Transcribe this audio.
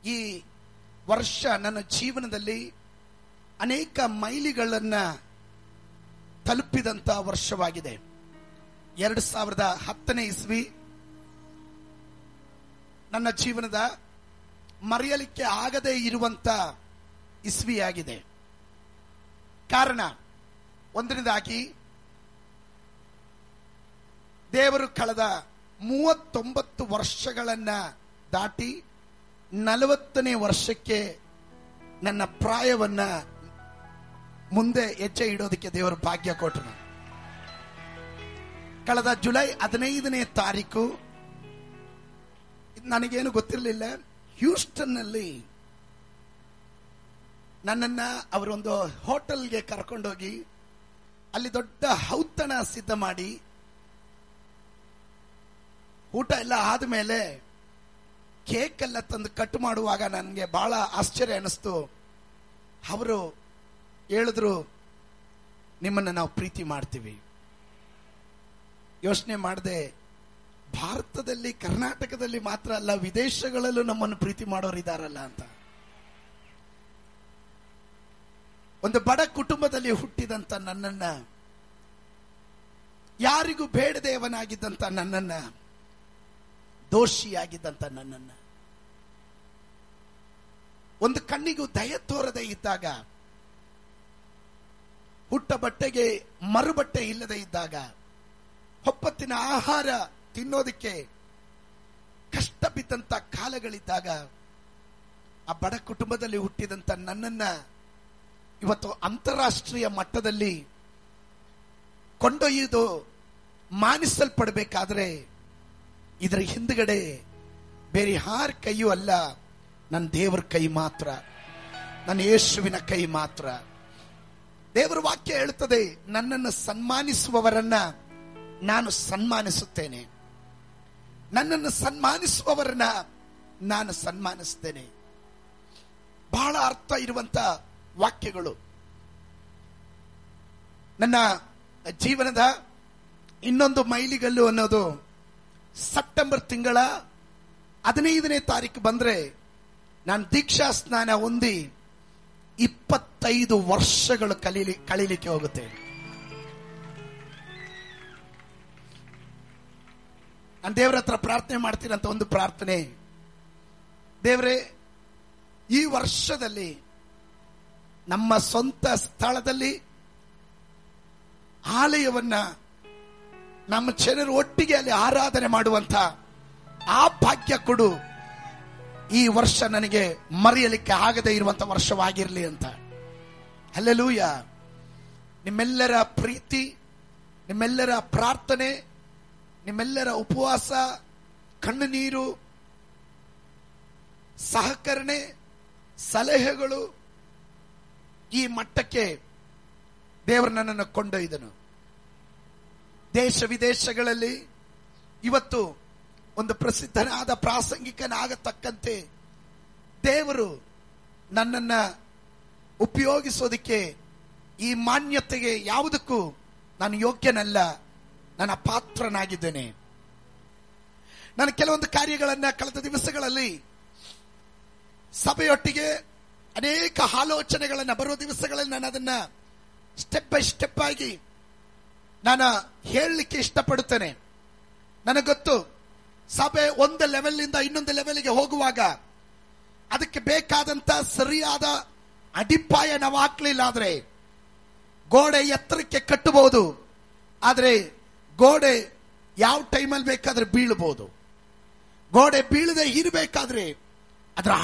ಈ ವರ್ಷ ನನ್ನ ಜೀವನದಲ್ಲಿ ಅನೇಕ ಮೈಲಿಗಳನ್ನ ತಲುಪಿದಂತ ವರ್ಷವಾಗಿದೆ ಎರಡು ಸಾವಿರದ ಹತ್ತನೇ ಇಸ್ವಿ ನನ್ನ ಜೀವನದ ಮರೆಯಲಿಕ್ಕೆ ಆಗದೇ ಇರುವಂತ ಇಸ್ವಿಯಾಗಿದೆ ಕಾರಣ ಒಂದನೇದಾಗಿ ದೇವರು ಕಳೆದ ಮೂವತ್ತೊಂಬತ್ತು ವರ್ಷಗಳನ್ನ ದಾಟಿ ನಲವತ್ತನೇ ವರ್ಷಕ್ಕೆ ನನ್ನ ಪ್ರಾಯವನ್ನ ಮುಂದೆ ಹೆಜ್ಜೆ ಇಡೋದಕ್ಕೆ ದೇವರು ಭಾಗ್ಯ ಕೊಟ್ಟರು ಕಳೆದ ಜುಲೈ ಹದಿನೈದನೇ ತಾರೀಕು ಇದ್ ನನಗೇನು ಗೊತ್ತಿರಲಿಲ್ಲ ಹ್ಯೂಸ್ಟನ್ನಲ್ಲಿ ನನ್ನನ್ನ ಅವರೊಂದು ಹೋಟೆಲ್ಗೆ ಕರ್ಕೊಂಡೋಗಿ ಅಲ್ಲಿ ದೊಡ್ಡ ಔತಣ ಸಿದ್ಧ ಮಾಡಿ ಊಟ ಎಲ್ಲ ಆದ್ಮೇಲೆ ಕೇಕ್ ಎಲ್ಲ ತಂದು ಕಟ್ ಮಾಡುವಾಗ ನನಗೆ ಬಹಳ ಆಶ್ಚರ್ಯ ಅನಿಸ್ತು ಅವರು ಹೇಳಿದ್ರು ನಿಮ್ಮನ್ನ ನಾವು ಪ್ರೀತಿ ಮಾಡ್ತೀವಿ ಯೋಚನೆ ಮಾಡದೆ ಭಾರತದಲ್ಲಿ ಕರ್ನಾಟಕದಲ್ಲಿ ಮಾತ್ರ ಅಲ್ಲ ವಿದೇಶಗಳಲ್ಲೂ ನಮ್ಮನ್ನು ಪ್ರೀತಿ ಮಾಡೋರು ಇದಾರಲ್ಲ ಅಂತ ಒಂದು ಬಡ ಕುಟುಂಬದಲ್ಲಿ ಹುಟ್ಟಿದಂತ ನನ್ನನ್ನ ಯಾರಿಗೂ ಬೇಡದೇವನಾಗಿದ್ದಂತ ನನ್ನನ್ನ ದೋಷಿಯಾಗಿದ್ದಂತ ನನ್ನನ್ನ ಒಂದು ಕಣ್ಣಿಗೂ ದಯ ತೋರದೆ ಇದ್ದಾಗ ಹುಟ್ಟ ಬಟ್ಟೆಗೆ ಮರುಬಟ್ಟೆ ಇಲ್ಲದೆ ಇದ್ದಾಗ ಹೊಪ್ಪತ್ತಿನ ಆಹಾರ ತಿನ್ನೋದಕ್ಕೆ ಕಷ್ಟ ಬಿದ್ದಂತ ಕಾಲಗಳಿದ್ದಾಗ ಆ ಬಡ ಕುಟುಂಬದಲ್ಲಿ ಹುಟ್ಟಿದಂತ ನನ್ನನ್ನ ಇವತ್ತು ಅಂತಾರಾಷ್ಟ್ರೀಯ ಮಟ್ಟದಲ್ಲಿ ಕೊಂಡೊಯ್ಯುವುದು ಮಾನಿಸಲ್ಪಡಬೇಕಾದ್ರೆ ಇದರ ಹಿಂದ್ಗಡೆ ಬೇರೆ ಯಾರ ಕೈಯೂ ಅಲ್ಲ ನನ್ನ ದೇವರ ಕೈ ಮಾತ್ರ ನನ್ನ ಯೇಸುವಿನ ಕೈ ಮಾತ್ರ ದೇವರ ವಾಕ್ಯ ಹೇಳುತ್ತದೆ ನನ್ನನ್ನು ಸನ್ಮಾನಿಸುವವರನ್ನ ನಾನು ಸನ್ಮಾನಿಸುತ್ತೇನೆ ನನ್ನನ್ನು ಸನ್ಮಾನಿಸುವವರನ್ನ ನಾನು ಸನ್ಮಾನಿಸ್ತೇನೆ ಬಹಳ ಅರ್ಥ ಇರುವಂತ ವಾಕ್ಯಗಳು ನನ್ನ ಜೀವನದ ಇನ್ನೊಂದು ಮೈಲಿಗಲ್ಲು ಅನ್ನೋದು ಸೆಪ್ಟೆಂಬರ್ ತಿಂಗಳ ಹದಿನೈದನೇ ತಾರೀಕು ಬಂದ್ರೆ ನಾನು ದೀಕ್ಷಾ ಸ್ನಾನ ಹೊಂದಿ ಇಪ್ಪತ್ತೈದು ವರ್ಷಗಳು ಕಲೀಲಿ ಕಳೀಲಿಕ್ಕೆ ಹೋಗುತ್ತೆ ನಾನು ದೇವರ ಹತ್ರ ಪ್ರಾರ್ಥನೆ ಮಾಡ್ತೀನಂತ ಒಂದು ಪ್ರಾರ್ಥನೆ ದೇವರೇ ಈ ವರ್ಷದಲ್ಲಿ ನಮ್ಮ ಸ್ವಂತ ಸ್ಥಳದಲ್ಲಿ ಆಲಯವನ್ನ ನಮ್ಮ ಜನರು ಒಟ್ಟಿಗೆ ಅಲ್ಲಿ ಆರಾಧನೆ ಮಾಡುವಂತ ಆ ಭಾಗ್ಯ ಕೊಡು ಈ ವರ್ಷ ನನಗೆ ಮರೆಯಲಿಕ್ಕೆ ಆಗದೆ ಇರುವಂತ ವರ್ಷವಾಗಿರಲಿ ಅಂತ ಅಲ್ಲೆಲೂಯ ನಿಮ್ಮೆಲ್ಲರ ಪ್ರೀತಿ ನಿಮ್ಮೆಲ್ಲರ ಪ್ರಾರ್ಥನೆ ನಿಮ್ಮೆಲ್ಲರ ಉಪವಾಸ ಕಣ್ಣು ನೀರು ಸಹಕರಣೆ ಸಲಹೆಗಳು ಈ ಮಟ್ಟಕ್ಕೆ ದೇವರು ನನ್ನನ್ನು ಕೊಂಡೊಯ್ದನು ದೇಶ ವಿದೇಶಗಳಲ್ಲಿ ಇವತ್ತು ಒಂದು ಪ್ರಸಿದ್ಧನಾದ ಪ್ರಾಸಂಗಿಕನಾಗತಕ್ಕಂತೆ ದೇವರು ನನ್ನನ್ನ ಉಪಯೋಗಿಸೋದಕ್ಕೆ ಈ ಮಾನ್ಯತೆಗೆ ಯಾವುದಕ್ಕೂ ನಾನು ಯೋಗ್ಯನಲ್ಲ ನನ್ನ ಪಾತ್ರನಾಗಿದ್ದೇನೆ ನಾನು ಕೆಲವೊಂದು ಕಾರ್ಯಗಳನ್ನ ಕಳೆದ ದಿವಸಗಳಲ್ಲಿ ಸಭೆಯೊಟ್ಟಿಗೆ ಅನೇಕ ಆಲೋಚನೆಗಳನ್ನ ಬರುವ ದಿವಸಗಳಲ್ಲಿ ನಾನು ಅದನ್ನ ಸ್ಟೆಪ್ ಬೈ ಸ್ಟೆಪ್ ಆಗಿ ನಾನು ಹೇಳಲಿಕ್ಕೆ ಇಷ್ಟಪಡುತ್ತೇನೆ ನನಗೆ ಗೊತ್ತು ಸಭೆ ಒಂದು ಲೆವೆಲ್ ಇಂದ ಇನ್ನೊಂದು ಲೆವೆಲ್ಗೆ ಹೋಗುವಾಗ ಅದಕ್ಕೆ ಬೇಕಾದಂತ ಸರಿಯಾದ ಅಡಿಪಾಯ ನಾವು ಹಾಕ್ಲಿಲ್ಲ ಆದ್ರೆ ಗೋಡೆ ಎತ್ತರಕ್ಕೆ ಕಟ್ಟಬಹುದು ಆದ್ರೆ ಗೋಡೆ ಯಾವ ಟೈಮಲ್ಲಿ ಬೇಕಾದ್ರೆ ಬೀಳಬಹುದು ಗೋಡೆ ಬೀಳದೆ ಇರಬೇಕಾದ್ರೆ ಅದರ